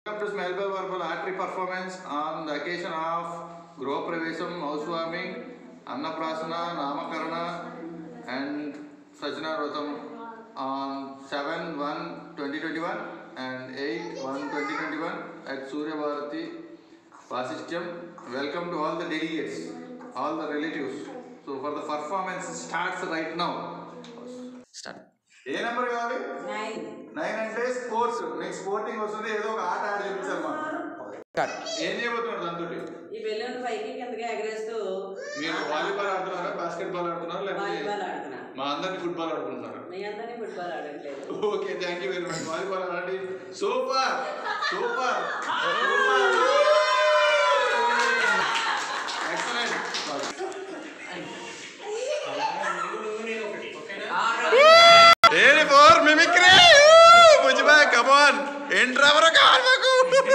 Welcome to Smell Bell Verbal Artery Performance on the occasion of Grow Pravesam, Housewarming, Annaprasana, Namakarana and Sajna Rotam on 7 1 2021 and 8 1 2021 at Surya Bharati Vasishyam. Welcome to all the delegates, all the relatives. So for the performance starts right now. Start ఏ number కావాలి nine nine అంటే sports నీకు sporting వస్తుంది ఏదో ఒక ఆట ఆడి చూపించాలి మాకు కట్ ఏం చేయబోతున్నారు దాంతో ఈ బెలూన్ పైకి కిందకి ఎగరేస్తూ మీరు వాలీబాల్ ఆడుతున్నారా బాస్కెట్ బాల్ ఆడుతున్నారా లేకపోతే వాలీబాల్ ఆడుతున్నా మా అందరిని ఫుట్బాల్ ఆడుకుంటున్నారు మీ అందరినీ ఫుట్బాల్ ఆడట్లేదు okay thank you very much volleyball ఆడండి సూపర్ సూపర్ ఎక్సలెంట్ ఏది ఫోర్ మిమిక్రీ ముజిబా కమాన్ ఏంట్రావరో కావాలి మాకు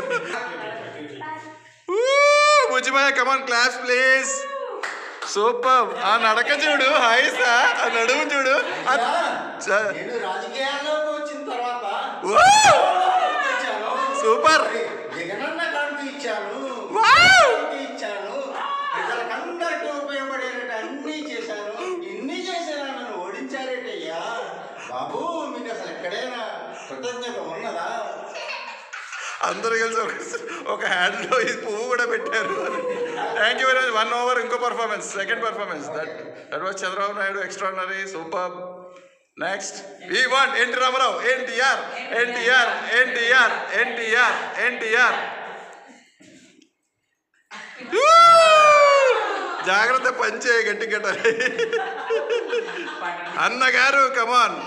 Mujiba come on class please super ఆ నడక చూడు హాయ్ సా ఆ నడుము చూడు ఆ- చ- నేను రాజకీయాల్లోకి వచ్చిన తర్వాత Woo! ఇచ్చాను. సూపర్ జగనన్న కానుక ఇచ్చాను Wow! కానుక ఇచ్చాను ప్రజలకందరికీ ఉపయోగపడేటట్టు అన్నీ చేశాను ఇన్ని చేసినా నన్ను ఓడించారేటయ్యా బాబు మీకు అసలు ఎక్కడైనా కృతజ్ఞత ఉన్నదా అందరూ కలిసి ఒక ఒక హ్యాండ్లో ఈ పువ్వు కూడా పెట్టారు thank you very much one over ఇంకో performance second performance that that was Chandrababu Naidu extraordinary super next we want NT Ramarao NTR NTR NTR NTR NTR జాగ్రత్త పంచే గట్టి గట్టాలి అన్నగారు కమాన్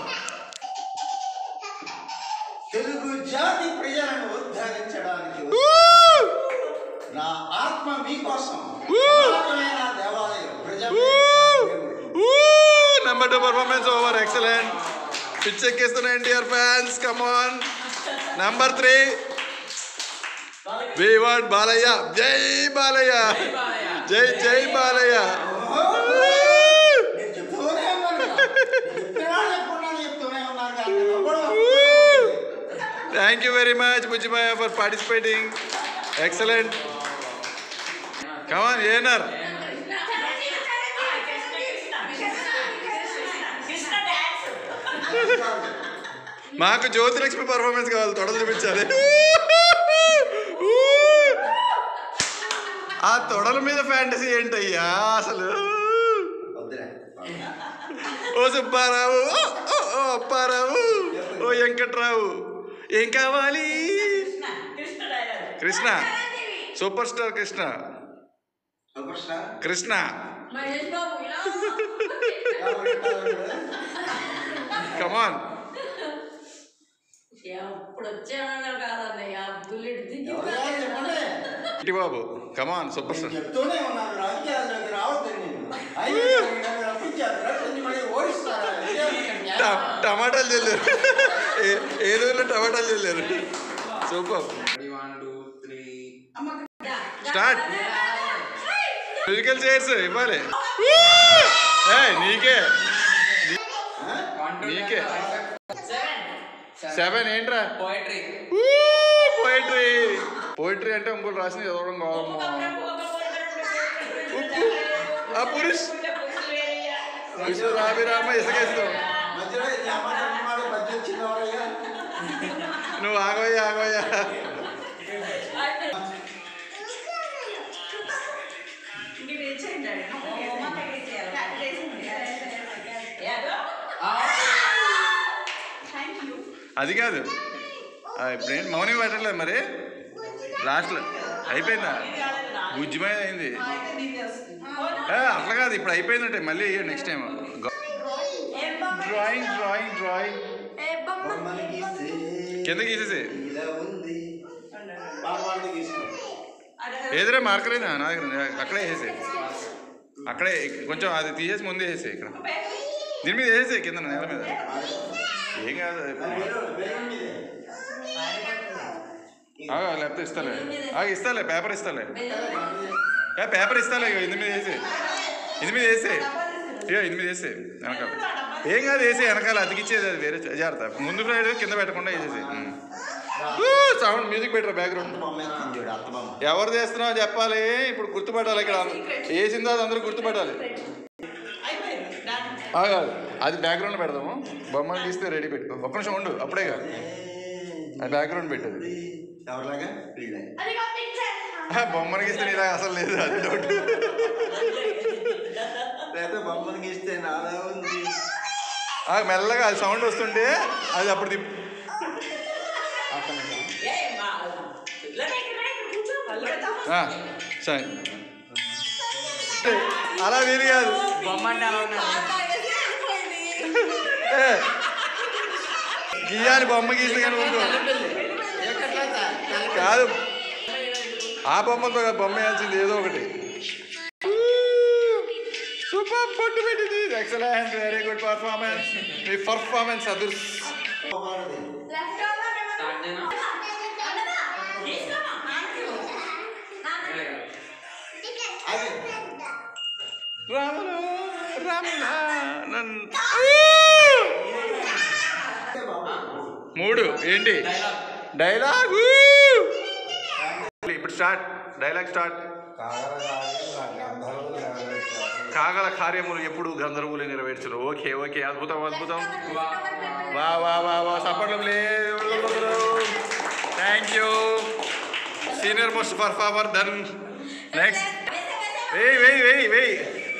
తెలుగు జాతి ప్రజలను ఉద్ధరించడానికి నా ఆత్మ మీకోసం సమాజమే నా దేవాలయం ప్రజలు number two performance over excellent పిచ్చెక్కిస్తున్న NTR fans come on number three we want Balayya జై బాలయ్య జై జై బాలయ్య నేను చెప్తూనే ఉన్నాను కదా. నేను చెప్పిన వాళ్ళు ఎప్పుడు నాకు చెప్తూనే ఉన్నాను కానీ నేను ఎప్పుడూ thank you very much Bujjimayya for participating excellent come on ఏనర్ మాకు జ్యోతిలక్ష్మి పర్ఫార్మెన్స్ కావాలి తొడలు చూపించాలి ఆ తొడల మీద ఫ్యాంటసీ ఏంటయ్యా అసలు వద్దులే. ఓ సుబ్బారావు ఓ, ఓ, ఓ అప్పారావు ఓ వెంకట్రావు ఏం కావాలి Krishna super star Krishna super star Krishna Mahesh Babu ఇలా కమాన్ ఎప్పుడు వచ్చానన్నా కాదన్నయ్య బుల్లెట్ దిగి ఎవరయ్యా చెప్పండి ఇటు బాబు కమాన్ సూపర్ నేను స్టార్ చెప్తూనే ఉన్నాను రాజకీయాల్లోకి రావద్దని నేను అయినా నన్ను రప్పించారు రప్పించి మళ్ళీ ఓడిస్తారా ఇదే మీకు న్యాయం. ట- టమాటాలు చల్లారు ఏ- ఏదో టమాటాలు చల్లారు సూపర్ స్టార్ట్ మ్యూజికల్ చైర్స్ ఇవ్వాలి ఏయ్, నీకే నీకే సెవెన్ ఏంట్రా పోయిటరీ పోయిటరీ పోయిటరీ అంటే ఇంకోటి రాసింది చదవడం కావాలమ్మా ఉప్పు ఆ పురుష్ విశ్వరాభిరామ ఇసుకేస్తాం మధ్యలో ఇది అమ్మ మాట మధ్య వచ్చింది ఎవరయ్యా నువ్వు ఆగవయ్యా ఆగవయ్యా అది కాదు ఆ, ఇప్పుడేంటి మౌని పెట్టలేదు మరి లాస్ట్లో అయిపోయిందా బుజ్జిమయ అయింది ఆ, అట్లా కాదు ఇప్పుడు అయిపోయిందంటే మళ్ళీ next time drawing drawing drawing బొమ్మని గీస్తే కింద గీసేసి ఇలా ఉంది బాలవాడిని గీసుకో ఏదైనా మార్కర్ అయినా నా దగ్గర ఉంది. అక్కడే వేసే అక్కడే కొంచెం అది తీసేసి ముందే వేసే ఇక్కడ దీని మీద వేసే కింద నేల మీద ఏం కాదు బెలూన్ బెలూన్ మీదే ఆగా, లేకపోతే ఇస్తాలే ఆగ ఇస్తాలే పేపర్ ఇస్తాలే ఏ పేపర్ ఇస్తాలే ఇగో ఇందు మీద వేసే ఇందు మీద వేసే ఇగో ఇందు మీద వేసే వెనకాల ఏం కాదు వేసే వెనకాల అతికిచ్చేది అది వేరే జాగ్రత్త ముందు ఫ్రైడ్ కింద పెట్టకుండా వేసేసి ఉమ్. సౌండ్ మ్యూజిక్ పెట్టరా బ్యాక్గ్రౌండ్ బొమ్మ వేస్తుంది చూడు అత్త బొమ్మ ఎవరు చేస్తున్నావు చెప్పాలి ఇప్పుడు గుర్తుపట్టాలి ఇక్కడ వేసిందో అది అందరూ గుర్తుపట్టాలి ఆ, కాదు అది బ్యాక్గ్రౌండ్ పెడదాము బొమ్మలు తీస్తే రెడీ పెట్టుకో ఒక్క నిమిషం ఉండు అప్పుడే కాదు అది బ్యాక్గ్రౌండ్ పెట్టేది ఎవరిలాగా వీళ్ళలాగా అదిగో పిక్చర్ ఆ, బొమ్మను గీస్తే నీలా అసలు లేదు అది డౌట్ లేదా బొమ్మను గీస్తే నాలా ఉంది ఆ, మెల్లగా అది సౌండ్ వస్తుంటే అది అప్పుడు తిప్పు ఏ మా పిల్లలు ఇక్కడ కూర్చో వాళ్ళు పెడతాము ఆ, సరే అలా వీలు కాదు ఏ, గీయాలి బొమ్మ గీస్తే కానీ ఊరుకో కాదు ఆ బొమ్మతో కాదు, బొమ్మ వేయాల్సింది ఏదో ఒకటి సూపర్ పట్టు పెట్టింది ఎక్సలెంట్ వెరీ గుడ్ పర్ఫార్మెన్స్ మీ పర్ఫార్మెన్స్ అదుర్స్ లెఫ్ట్ ఓవర్ స్టార్ట్ చేయనా తీసుకోమా నాన్నకి రాములు రాముల నన్ను మూడు ఏంటి డైలాగ్ ఇప్పుడు స్టార్ట్ డైలాగ్ స్టార్ట్ కాగల కార్యములు ఎప్పుడు గంధర్వులు నెరవేర్చరు ఓకే ఓకే అద్భుతం అద్భుతం వా వా వా వా support thank you senior most performer then next వెయ్యి వెయ్యి వెయ్యి వెయ్యి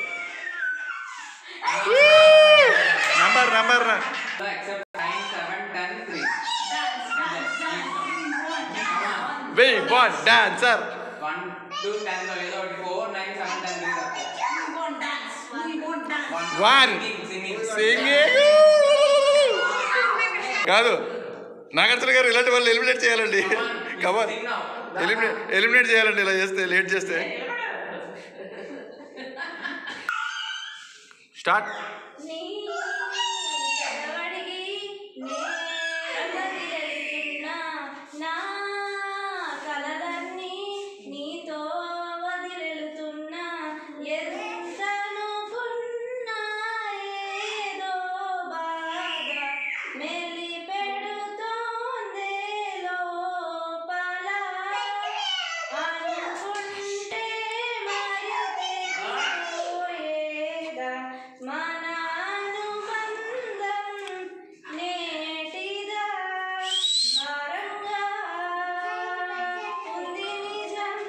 number number except nine seven ten three వెయ్యి one dancer one two ten లో ఏదో ఒకటి four nine seven ten three one singing singing కాదు నాగార్జున గారు ఇలాంటి వాళ్ళు ఎలిమినేట్ చేయాలండి కమన్ ఎలిమినేట్ ఎలిమినేట్ చేయాలండి ఇలా చేస్తే లేట్ చేస్తే స్టార్ట్ నీ చదవడికి నేరగది వెళ్తున్నా నా కలలన్నీ నీతో వదిలేలుతున్నా ఎంత నువ్వున్నా ఏదో బాధ మెలి పెడుతోందే లోపల అనుకుంటే మాయపోయేగా మన అనుబంధం నేటిదా భారంగా ఉంది నిజం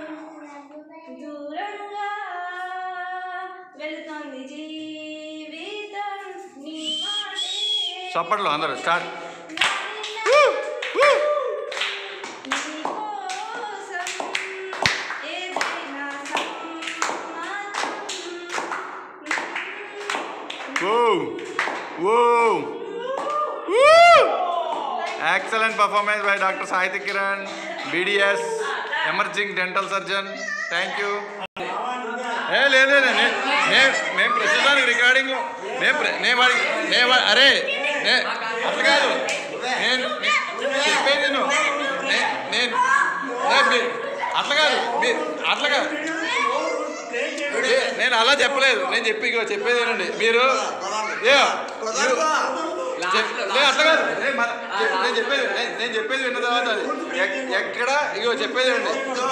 దూరంగా వెళుతోంది జీవితం నీ మాటే చప్పట్లో అందరూ స్టార్ట్ నీకోసం ఏదైనా సమ్మతం ఓ ఓ excellent performance by doctor Sahithya Kiran BDS emerging dental surgeon thank you ఏ లేదు లేదు, నే- నే- మేము ప్రస్తుతానికి రికార్డింగ్లో మేము ప్ర- నేను వాడి నేను వా- అరే నే అట్లా కాదు నేను నే- చెప్పేది నేను నే- నేను ఏ, మీ- అట్లా కాదు మీ- అట్లా కాదు ఏ, నేను అలా చెప్పలేదు నేను చెప్పి ఇగో చెప్పేది ఏనండి మీరు ఏ, చెప్- లే, అట్లా కాదు ఏ, మన- చెప్- నేను చెప్పేది నేను- నేను చెప్పేది విన్న తర్వాత అది ఎక్- ఎక్కడ ఇగో చెప్పేది అండి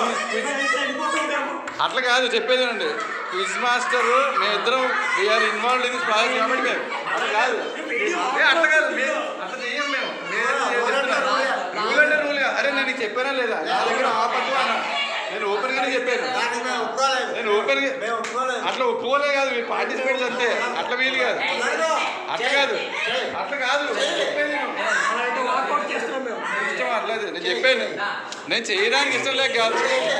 అట్లా కాదు చెప్పేది అండి క్విజ్ మాస్టర్ మేమిద్దరం we are involve in this project కాబట్టి మేము అట్లా కాదు ఏ, అట్లా కాదు మేము అట్లా చెయ్యం మేము రూల్ అంటే రూల్ అరే నేను నీకు చెప్పానా లేదా నా దగ్గర ఆపద్దు అన్న నేను ఓపెన్ గానే చెప్పాను దానికి మేము ఒప్పుకోలేదు నేను ఓపెన్ గా మేము ఒప్పుకోలేదు అట్లా ఒప్పుకోలే కాదు మీరు పార్టిసిపేట్స్ అంతే అట్లా వీలు కాదు అట్లా కాదు అట్లా కాదు నేను చెప్పేది నేను. ఇష్టం అట్లేదు నేను చెప్పాను నేను చేయడానికి ఇష్టం లేక కాదు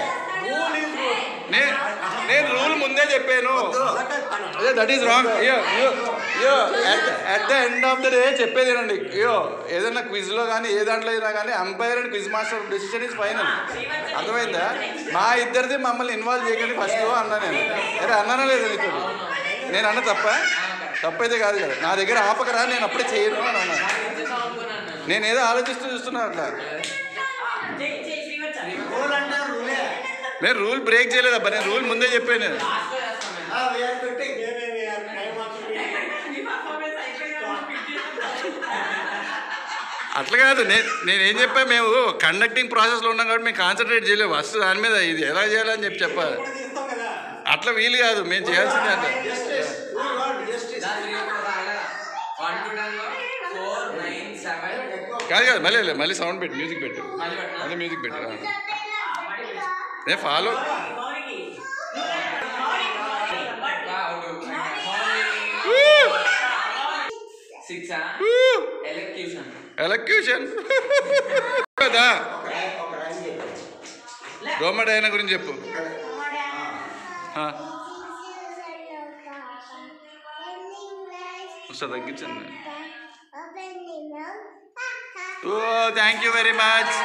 నేను నేను రూల్ ముందే చెప్పాను అదే దట్ ఈస్ రాంగ్ అయ్యో అయ్యో అయ్యో at the end of the day చెప్పేదేనండి అయ్యో ఏదైనా క్విజ్లో కానీ ఏ దాంట్లో అయినా కానీ umpire and quiz master decision is final అర్థమైందా మా ఇద్దరిది మమ్మల్ని ఇన్వాల్వ్ చేయకండి ఫస్ట్ అన్నా నేను అరే అన్నానా లేదా నీతో నేను అన్న తప్ప తప్పైతే కాదు కదా నా దగ్గర ఆపకరా నేను అప్పుడే చేయను అని అన్నాను నేను ఏదో ఆలోచిస్తూ చూస్తున్నా అట్లా రూల్ అంటే రూలే నేను రూల్ బ్రేక్ చేయలేదబ్బా నేను రూల్ ముందే చెప్పాను ఆ, వీఆర్ కొట్టి అట్లా కాదు నేను నేనేం చెప్పా మేము కండక్టింగ్ ప్రాసెస్లో ఉన్నాం కాబట్టి మేము కాన్సన్ట్రేట్ చేయలేము ఫస్ట్ దాని మీద ఇది ఎలా చేయాలని చెప్పి చెప్పాలి ఇప్పుడు తీస్తాం కదా అట్లా వీలు కాదు మేము చేయాల్సిందే అంటే justice we want justice. One to ten లో ఫోర్ నైన్ సెవెన్ కాదు కాదు మళ్ళీ లే, మళ్ళీ సౌండ్ పెట్టు మ్యూజిక్ పెట్టు మళ్ళీ పెట్టనా? మళ్ళీ మ్యూజిక్ పెట్టు నేను ఫాలో సిక్స్ ఎలక్యూషన్ ఎలక్యూషన్ కదా ఒక లైన్ చెప్పు. డోమడైన గురించి చెప్పు ఆ, ఒకసారి తగ్గించండి ఓ థ్యాంక్ యూ వెరీ మచ్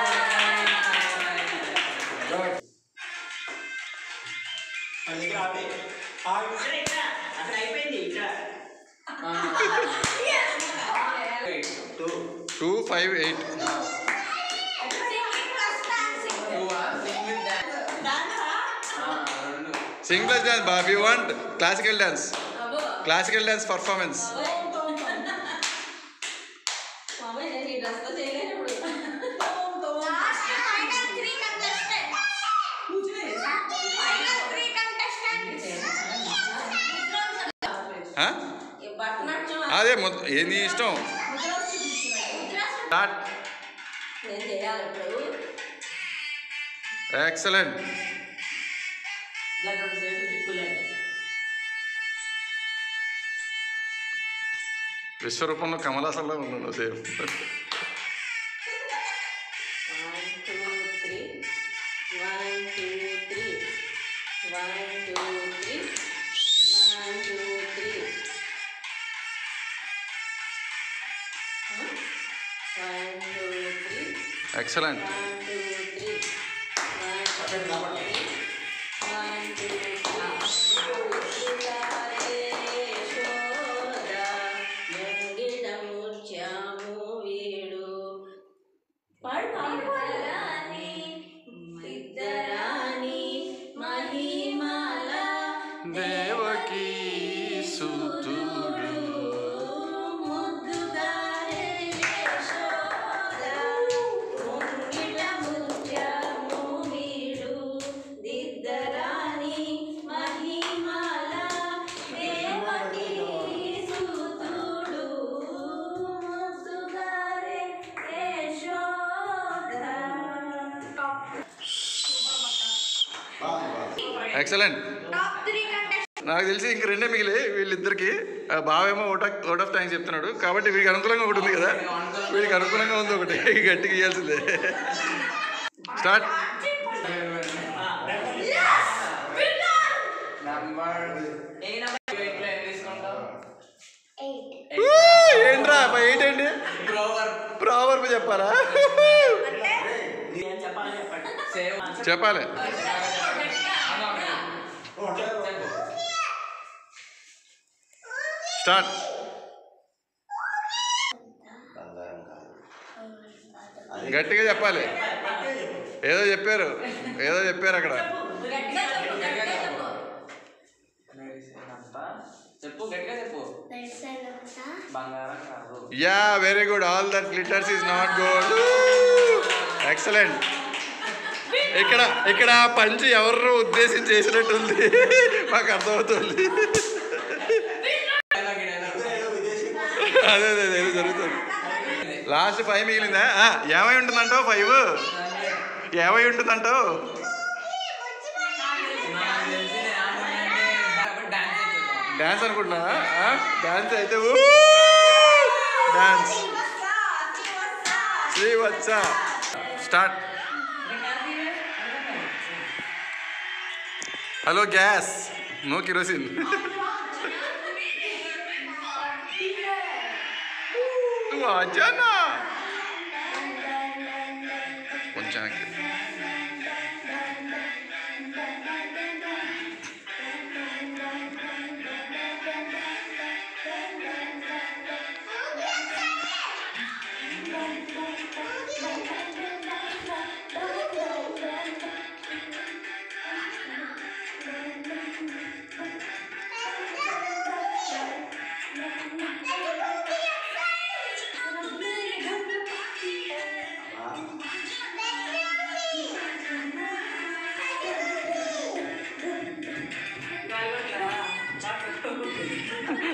మన దగ్గర ఆపే. ఆగు. Two. Two five eight sing plus dance Bobby want classical dance అబ్బో క్లాసికల్ డాన్స్ పర్ఫార్మెన్స్ మామయ్య నేను ఈ డ్రెస్తో చేయలేను ఇప్పుడు ఆ? ఈ భరతనాట్యం అదే మొత్తం ఏ నీ ఇష్టం స్టార్ట్ నేను చేయాలి ఇప్పుడు ఎక్సలెంట్ విశ్వరూపంలో కమలాసంలో ఉన్నాను same one two three one two three one two three one two three one two three excellent one two three పక్కన నిలబడు. వన్ టూ వీడు పడరాని ఇద్దరాని మహిమాల దేవకీ సుతుడు ముద్దుగారే యశోద, ముంగిట ముత్యము వీడు, దిద్దరాని మహిమాల దేవకీ సుతుడు, ముద్దుగారే యశోద. బాగుంది, బాగుంది. ఎక్సలెంట్ నాకు తెలిసి ఇంక రెండే మిగిలే వీళ్ళిద్దరికి ఆ బావేమో vote of vote of thanks చెప్తున్నాడు కాబట్టి వీడికి అనుకూలంగా ఒకటి ఉంది కదా వీడికి అనుకూలంగా ఉంది ఒకటి గట్టిగా ఇవ్వాల్సిందే స్టార్ట్ నంబర్ ఏ నంబర్ ఎయిట్ లో ఏం తీసుకుంటావు ఏంట్రా ఎయిట్ ఏంటి గ్రోవర్ ప్రావర్బ్ చెప్పాలా సేవ్ చెప్పాలి స్టార్ట్ బంగారం కాదు. అది గట్టిగా చెప్పాలి ఏదో చెప్పారు ఏదో చెప్పారు అక్కడ గట్టిగా చెప్పు, గట్టిగా చెప్పు. చెప్పు గట్టిగా చెప్పు బంగారం కాదు yeah very good all that glitters is not gold excellent ఇక్కడ ఇక్కడ పంచి ఎవరు ఉద్దేశించి చేసినట్టుంది మాకు అర్థమవుతుంది డైలాగ్ ఈ డైలాగ్. ఏదో విదేశీ అదే అదే అదే ఏదో జరుగుతుంది లాస్ట్ ఫైవ్ మిగిలిందా ఆ, ఏమై ఉంటుందంటావు ఫైవ్ ఏమై ఉంటుందంటావు నాకు తెలిసి నేను ఆడుతుందంటే కాబట్టి డాన్స్ చేద్దాం డాన్స్ అనుకుంటున్నా డాన్స్ అయితే dance Srivatsa start hello gas no kerosene అజానా కొంచెం వెనక్కి.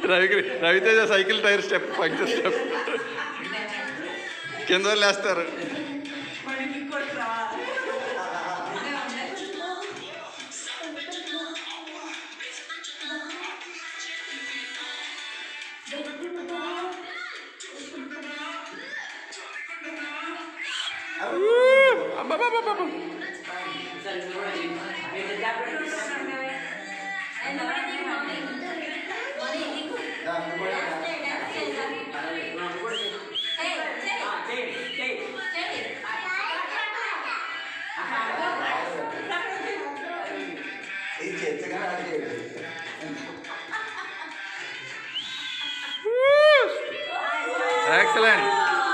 Ravi Raviteja cycle tyre step puncture step కింద వాళ్ళు వేస్తారు అబ్బబ్బబ్బబ్బ. ఇది చెత్తగా ఆడేది. Excellent.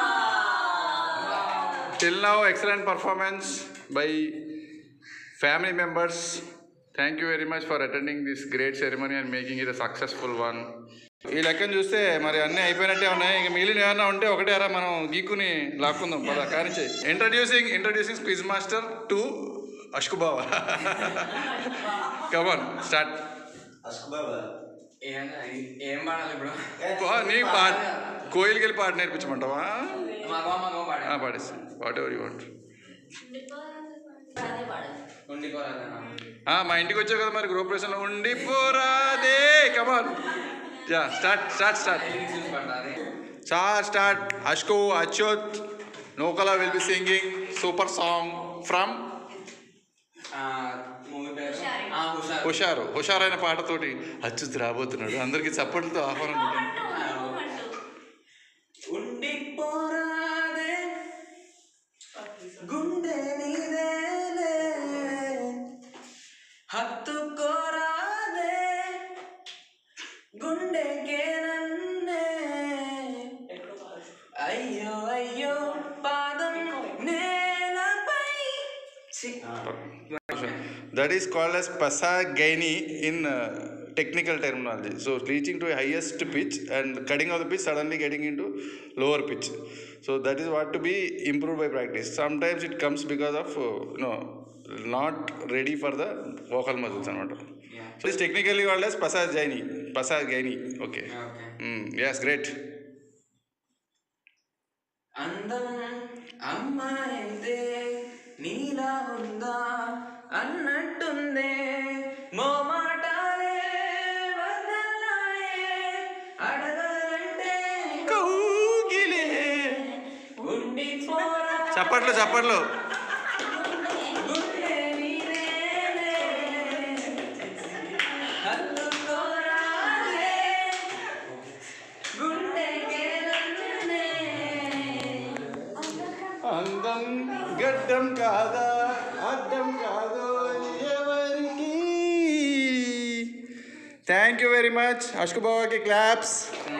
Till now, excellent performance by family members. Thank you very much for attending this great ceremony and making it a successful one. ఈ లెక్కను చూస్తే మరి అన్నీ అయిపోయినట్టే ఉన్నాయి ఇక మిగిలిన ఏమన్నా ఉంటే ఒకటేరా మనం గీక్కుని లాక్కుందాం పద కానిచ్చే introducing introducing quiz master to అష్కుబావా కమాన్ స్టార్ట్ అస్కు బాబా ఏం ఏం పాడాలి ఇప్పుడు నీ పాట కోయిలకి వెళ్ళి పాట నేర్పించమంటావా మగవా మగవ పాడ ఆ, పాడేసి వాట్ ఎవర్ యూ వాంట్ ఉండిపోరాదనా ఆ, మా ఇంటికి వచ్చావు కదా మరి గృహప్రవేశంలో ఉండిపోరాదే come on yeah start start start lyrics చూసి పాడాలి start start Ashku Achyut Nukala will be singing super song from movie పేరు ఆ, హుషారు హుషారు హుషారైన పాటతోటి అచ్యుత్ రాబోతున్నాడు అందరికీ చప్పట్లతో ఆహ్వానం ఉంటుంది. ఉండిపోరాదే గుండె నీదేలే హత్తుకోరాదే గుండెకే నన్నే అయ్యో అయ్యో పాదం నేలపై చి- That is called as pasagani in uh, technical terminology. So reaching to a highest pitch and cutting off the pitch, suddenly getting into lower pitch. So that is what to be improved by practice. Sometimes it comes because of uh, you know not ready for the vocal muscles and what. Yeah. So it's technically called as pasagani. Pasagani. Okay. Okay. Mm, yes, great. అందం అమ్మాయితే నీలా ఉందా అన్నట్టుందే మోమాటాలే వదలాయే అడగాలంటే కౌగిలే. ఉండిపోరా చప్పట్లు చప్పట్లు గుండె నీదేలే. హత్తుకోరాలే. గుండెకే నన్నే. అందం గడ్డం కాదా అడ్డం కాదో ఎవరికి thank you very much Ashku బాబాకి క్లాప్స్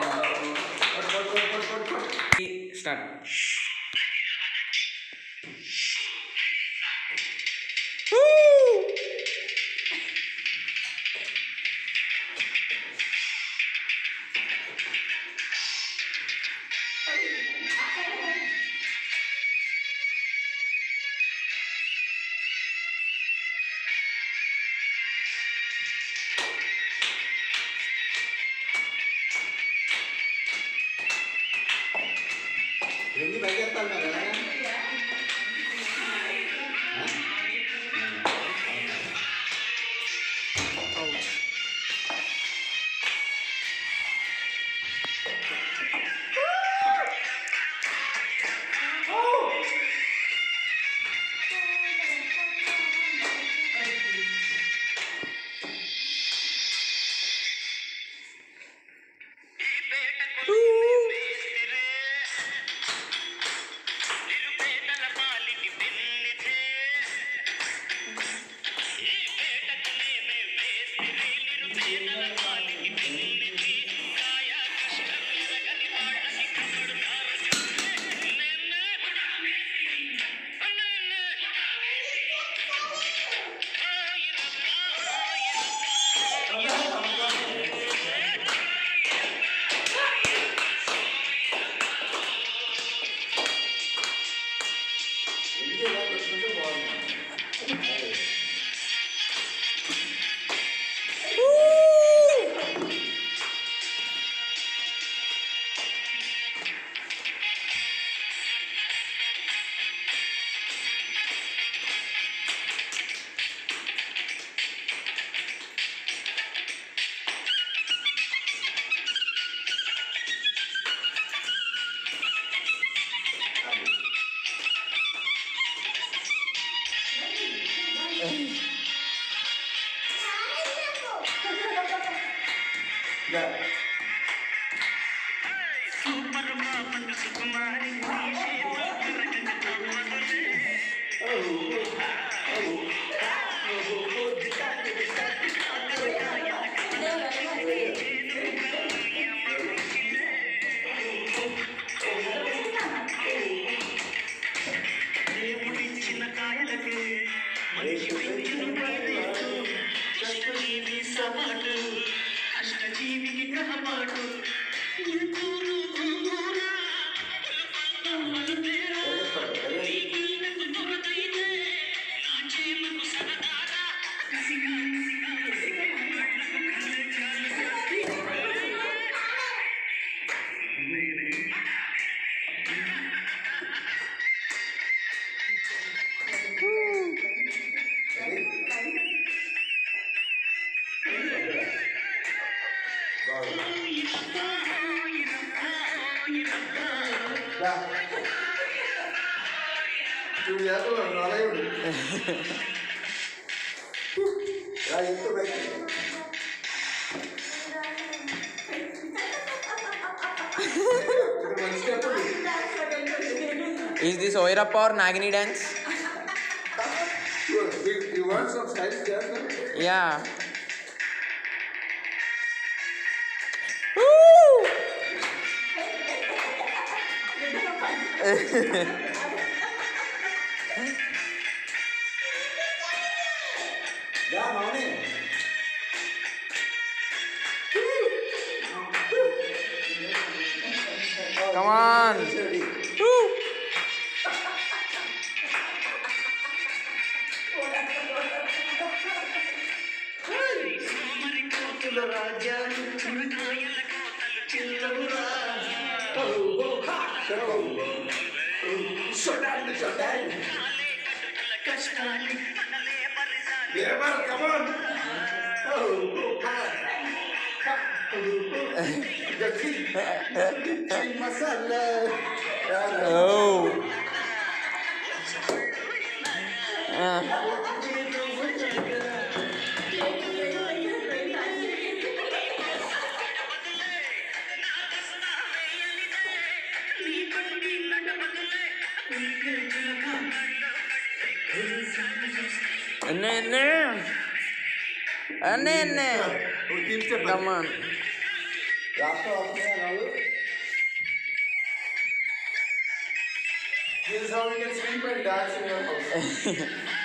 స్టార్ట్ వెళ్ళి బయలుదేరుతాను కదా చూడు చేస్తున్నాడు అలాగే ఎంత బయట మంచి step Is this Oirappa or Nagini dance? You want some styles చేస్తాను Yeah. రా మౌని Come on. Woo. Oh. Uh, Anne, anne. Anne, anne. Come on. రాష్ట్రం వస్తున్నాయా నువ్వు This is how we can sleep and dance in your house.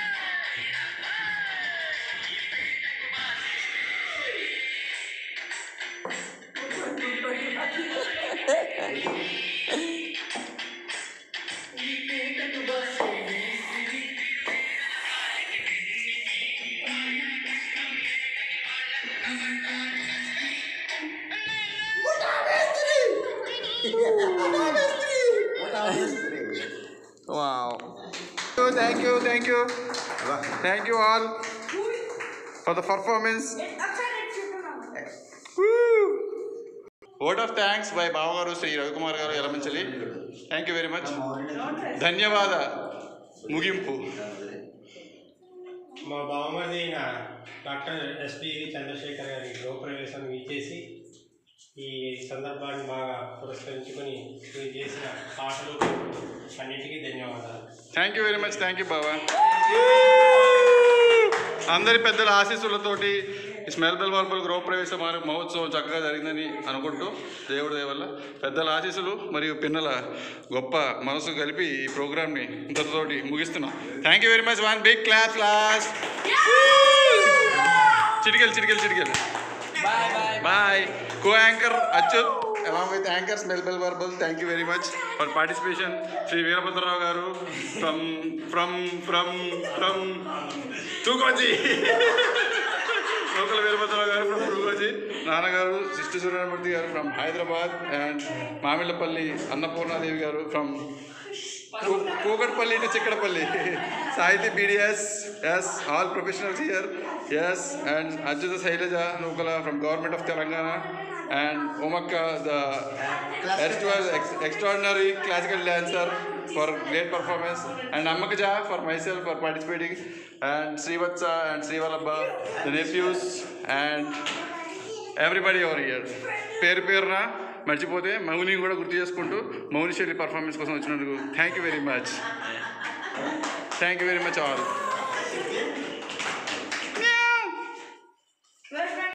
Wow. Thank you, thank you, thank you all for the performance. Vote of thanks by బావగారు Shri Ravikumar garu Elamanchali thank you very much ధన్యవాద ముగింపు మా బావమరిది అయిన doctor SP Chandrasekhar గారి గృహప్రవేశం ఇచ్చేసి ఈ సందర్భాన్ని బాగా పురస్కరించుకొని మీరు చేసిన పాటలు అన్నిటికీ ధన్యవాదాలు thank you very much thank you బాబా అందరి పెద్దల ఆశీస్సులతోటి ఈ స్మెల్ బెల్ వాల్పల్ గృహప్రవేశ మార- మహోత్సవం చక్కగా జరిగిందని అనుకుంటూ దేవుడి దయ వల్ల పెద్దల ఆశీస్సులు మరియు పిన్నల గొప్ప మనసు కలిపి ఈ ప్రోగ్రామ్ని ఇంతటితోటి ముగిస్తున్నాం thank you very much one big claps last చిటికెల్ చిటికెల్ చిటికెల్ Bye bye. Bye co anchor Achyut along with anchors Melbel Verbal, thank you very much for participation. Sri Veerabhadrarao garu from from from from Tugoji. Local Veerabhadrarao garu from Turugoji నాన్నగారు sister Suryamurthy garu from Hyderabad and Mamillapalli Annapurnadevi garu from Kukatpally to Chikkadpally Sahithi BDS as all professionals here as and Achyuta Shailaja Nukala from government of Telangana and Omaka, the erstwhile ex- extraordinary classical dancer for great performance, and Amakaja for myself for participating, and Srivatsa and Srivalabha, the nephews, and everybody ever year పేరు పేరున మర్చిపోతే మౌని కూడా గుర్తు చేసుకుంటూ మౌని శైలి performance కోసం వచ్చినందుకు thank you very much thank you very much all